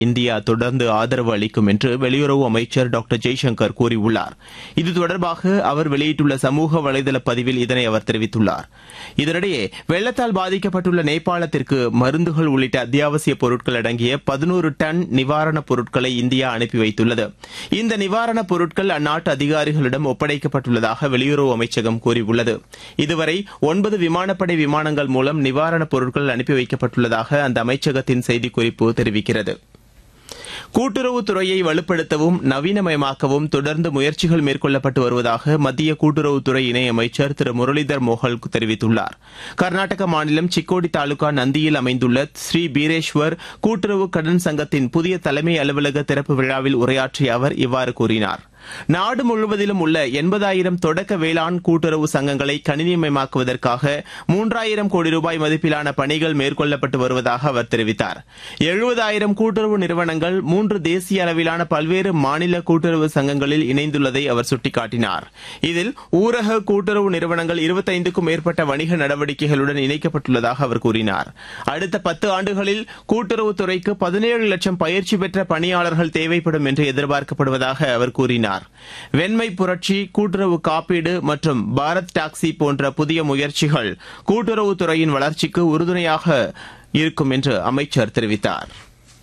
India தொடர்ந்து ஆதரவு அளிக்கும் என்று வெளியுறவு அமைச்சர் டாக்டர் ஜெய்சங்கர் கூறியுள்ளார் இது தொடர்பாக அவர் வெளியிட்டுள்ள சமூக வலைதள பதிவில் இதனை அவர் தெரிவித்துள்ளார் இதனிடையே வெள்ளத்தால் பாதிக்கப்பட்டுள்ள நேபாளத்திற்கு மருந்துகள் உள்ளிட்ட அத்தியாவசிய பொருட்கள் அடங்கிய பதினோரு டன் நிவாரணப் பொருட்களை இந்தியா அனுப்பி வைத்துள்ளது இந்த நிவாரணப் பொருட்கள் அந்நாட்டு அதிகாரிகளிடம் ஒப்படைக்கப்பட்டுள்ளதாக வெளியுறவு அமைச்சகம் கூறியுள்ளது இதுவரை ஒன்பது விமானப்படை விமானங்கள் மூலம் நிவாரணப் பொருட்கள் அனுப்பி வைக்கப்பட்டுள்ளதாக அந்த அமைச்சகத்தின் செய்திக்குறிப்பு தெரிவிக்கிறது கூட்டுறவுத்துறையை வலுப்படுத்தவும் நவீனமயமாக்கவும் தொடர்ந்து முயற்சிகள் மேற்கொள்ளப்பட்டு வருவதாக மத்திய கூட்டுறவுத்துறை இணையமைச்சர் திரு முரளிதர் மோகல் தெரிவித்துள்ளார் கர்நாடக மாநிலம் சிக்கோடி தாலுகா நந்தியில் அமைந்துள்ள ஸ்ரீ பீரேஸ்வர் கூட்டுறவு கடன் சங்கத்தின் புதிய தலைமை அலுவலக திறப்பு விழாவில் உரையாற்றிய அவர் இவ்வாறு கூறினார் நாடு முழுவதிலும் உள்ள எண்பதாயிரம் தொடக்க வேளாண் கூட்டுறவு சங்கங்களை கணினிமயமாக்குவதற்காக மூன்றாயிரம் கோடி ரூபாய் மதிப்பிலான பணிகள் மேற்கொள்ளப்பட்டு வருவதாக அவர் தெரிவித்தார் எழுபதாயிரம் கூட்டுறவு நிறுவனங்கள் மூன்று தேசிய அளவிலான பல்வேறு மாநில கூட்டுறவு சங்கங்களில் இணைந்துள்ளதை அவர் சுட்டிக்காட்டினார் இதில் ஊரக கூட்டுறவு நிறுவனங்கள் இருபத்தைந்துக்கும் மேற்பட்ட வணிக நடவடிக்கைகளுடன் இணைக்கப்பட்டுள்ளதாக அவர் கூறினார் அடுத்த பத்து ஆண்டுகளில் கூட்டுறவுத்துறைக்கு பதினேழு லட்சம் பயிற்சி பெற்ற பணியாளர்கள் தேவைப்படும் என்று எதிர்பார்க்கப்படுவதாக அவர் கூறினார் வெண்மை புரட்சி கூட்டுறவு காப்பீடு மற்றும் பாரத் டாக்ஸி போன்ற புதிய முயற்சிகள் கூட்டுறவுத்துறையின் வளர்ச்சிக்கு உறுதுணையாக இருக்கும் என்று அமைச்சர் தெரிவித்தார்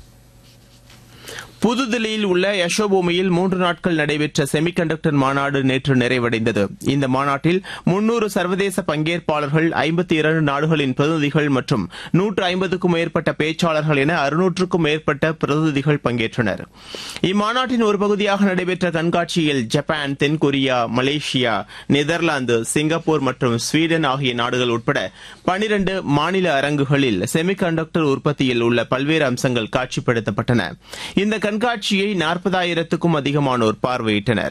புதுதில்லியில் உள்ள யசோபூமியில் மூன்று நாட்கள் நடைபெற்ற செமிகண்டக்டர் மாநாடு நேற்று நிறைவடைந்தது இந்த மாநாட்டில் முன்னூறு சர்வதேச பங்கேற்பாளர்கள் ஐம்பத்தி இரண்டு நாடுகளின் பிரதிநிதிகள் மற்றும் நூற்று ஐம்பதுக்கும் மேற்பட்ட பேச்சாளர்கள் என அறுநூற்றுக்கும் மேற்பட்ட பிரதிநிதிகள் பங்கேற்றனர் இம்மாநாட்டின் ஒரு பகுதியாக நடைபெற்ற கண்காட்சியில் ஜப்பான் தென்கொரியா மலேசியா நெதர்லாந்து சிங்கப்பூர் மற்றும் ஸ்வீடன் ஆகிய நாடுகள் உட்பட பனிரண்டு மாநில அரங்குகளில் செமிகண்டக்டர் உற்பத்தியில் உள்ள பல்வேறு அம்சங்கள் காட்சிப்படுத்தப்பட்டன இந்த கண்காட்சியை நாற்பதாயிரத்துக்கும் அதிகமானோர் பார்வையிட்டனர்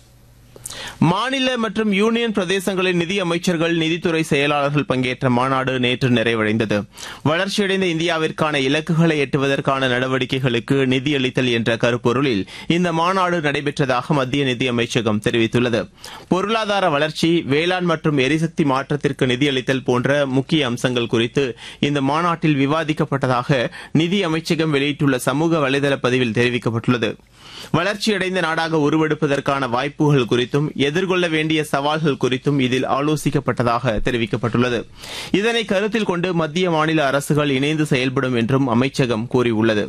மாநில மற்றும் யூனியன் பிரதேசங்களின் நிதி அமைச்சர்கள் நிதித்துறை செயலாளர்கள் பங்கேற்ற மாநாடு நேற்று நிறைவடைந்தது வளர்ச்சியடைந்த இந்தியாவிற்கான இலக்குகளை எட்டுவதற்கான நடவடிக்கைகளுக்கு நிதியளித்தல் என்ற கருப்பொருளில் இந்த மாநாடு நடைபெற்றதாக மத்திய நிதி அமைச்சகம் தெரிவித்துள்ளது பொருளாதார வளர்ச்சி வேளாண் மற்றும் எரிசக்தி மாற்றத்திற்கு நிதியளித்தல் போன்ற முக்கிய அம்சங்கள் குறித்து இந்த மாநாட்டில் விவாதிக்கப்பட்டதாக நிதி அமைச்சகம் வெளியிட்டுள்ள சமூக வலைதள பதிவில் தெரிவிக்கப்பட்டுள்ளது வளர்ச்சியடைந்த நாடாக உருவெடுப்பதற்கான வாய்ப்புகள் குறித்தும் எதிர்கொள்ள வேண்டிய சவால்கள் குறித்தும் இதில் ஆலோசிக்கப்பட்டதாக தெரிவிக்கப்பட்டுள்ளது இதனை கருத்தில் கொண்டு மத்திய மாநில அரசுகள் இணைந்து செயல்படும் என்றும் அமைச்சகம் கூறியுள்ளது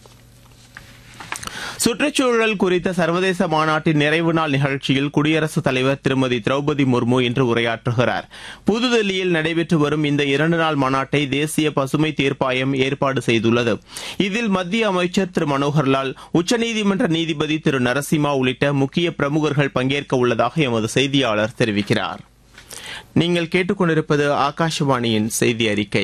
சுற்றுச்சூழல் குறித்த சர்வதேச மாநாட்டின் நிறைவு நாள் நிகழ்ச்சியில் குடியரசுத் தலைவர் திருமதி திரௌபதி முர்மு இன்று உரையாற்றுகிறார் புதுதில்லியில் நடைபெற்று வரும் இந்த இரண்டு நாள் மாநாட்டை தேசிய பசுமை தீர்ப்பாயம் ஏற்பாடு செய்துள்ளது இதில் மத்திய அமைச்சர் திரு மனோகர்லால் உச்சநீதிமன்ற நீதிபதி திரு நரசிம்மா உள்ளிட்ட முக்கிய பிரமுகர்கள் பங்கேற்க உள்ளதாக எமது செய்தியாளர் தெரிவிக்கிறார் நீங்கள் கேட்டுக்கொண்டிருப்பது ஆகாஷவாணியின் செய்தி அறிக்கை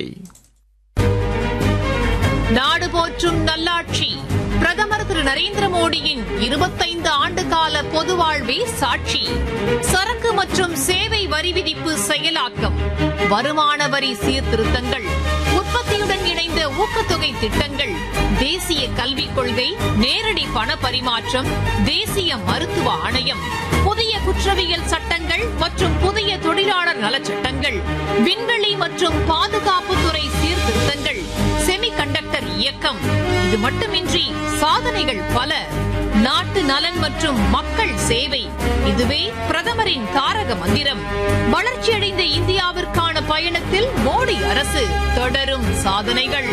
நாடு போற்றும் நல்லாட்சி பிரதமர் திரு நரேந்திர மோடியின் இருபத்தைந்து ஆண்டு கால பொது வாழ்வே சாட்சி சரக்கு மற்றும் சேவை வரி விதிப்பு செயலாக்கம் வருமான வரி சீர்திருத்தங்கள் உற்பத்தியுடன் இணைந்த ஊக்கத்தொகை திட்டங்கள் தேசிய கல்விக் கொள்கை நேரடி பண பரிமாற்றம் தேசிய மருத்துவ ஆணையம் புதிய குற்றவியல் சட்டங்கள் மற்றும் புதிய தொழிலாளர் நலச்சட்டங்கள் விண்வெளி மற்றும் பாதுகாப்புத்துறை சீர்திருத்தங்கள் செமிகண்டக்டர் இயக்கம் இது மட்டுமின்றி சாதனைகள் பல நாட்டு நலன் மற்றும் மக்கள் சேவை இதுவே பிரதமரின் தாரக மந்திரம் வளர்ச்சியடைந்த இந்தியாவிற்கான பயணத்தில் மோடி அரசு தொடரும் சாதனைகள்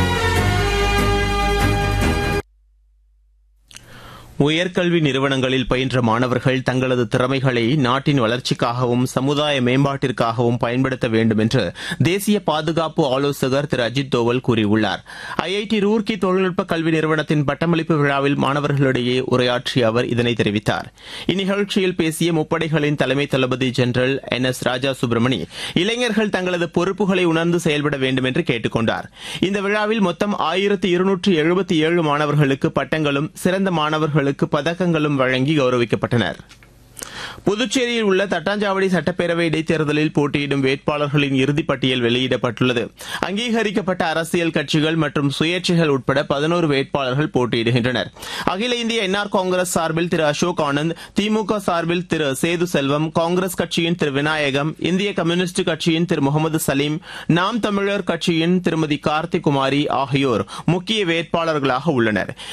உயர்கல்வி நிறுவனங்களில் பயின்ற மாணவர்கள் தங்களது திறமைகளை நாட்டின் வளர்ச்சிக்காகவும் சமுதாய மேம்பாட்டிற்காகவும் பயன்படுத்த வேண்டும் என்று தேசிய பாதுகாப்பு ஆலோசகர் திரு அஜித் தோவல் கூறியுள்ளார் ஐஐடி ரூர்கி தொழில்நுட்ப கல்வி நிறுவனத்தின் பட்டமளிப்பு விழாவில் மாணவர்களிடையே உரையாற்றிய அவர் இதனை தெரிவித்தார் இந்நிகழ்ச்சியில் பேசிய முப்படைகளின் தலைமை தளபதி general N S Raja Subramani இளைஞர்கள் தங்களது பொறுப்புகளை உணர்ந்து செயல்பட வேண்டும் என்று கேட்டுக் கொண்டார் இந்த விழாவில் மொத்தம் ஆயிரத்து இருநூற்று எழுபத்தி ஏழு மாணவர்களுக்கு பட்டங்களும் சிறந்த மாணவர்களுக்கு பதக்கங்களும் வழங்கி கௌரவிக்கப்பட்டனர் புதுச்சேரியில் உள்ள தட்டாஞ்சாவடி சட்டப்பேரவை இடைத்தேர்தலில் போட்டியிடும் வேட்பாளர்களின் இறுதிப் பட்டியல் வெளியிடப்பட்டுள்ளது அங்கீகரிக்கப்பட்ட அரசியல் கட்சிகள் மற்றும் சுயேட்சைகள் உட்பட பதினோரு வேட்பாளர்கள் போட்டியிடுகின்றனர் அகில இந்திய என்ஆர் காங்கிரஸ் சார்பில் திரு அசோக் ஆனந்த் திமுக சார்பில் திரு சேது செல்வம் காங்கிரஸ் கட்சியின் திரு விநாயகம் இந்திய கம்யூனிஸ்ட் கட்சியின் திரு முகமது சலீம் நாம் தமிழர் கட்சியின் திருமதி கார்த்தி குமாரி ஆகியோர் முக்கிய வேட்பாளர்களாக உள்ளனர்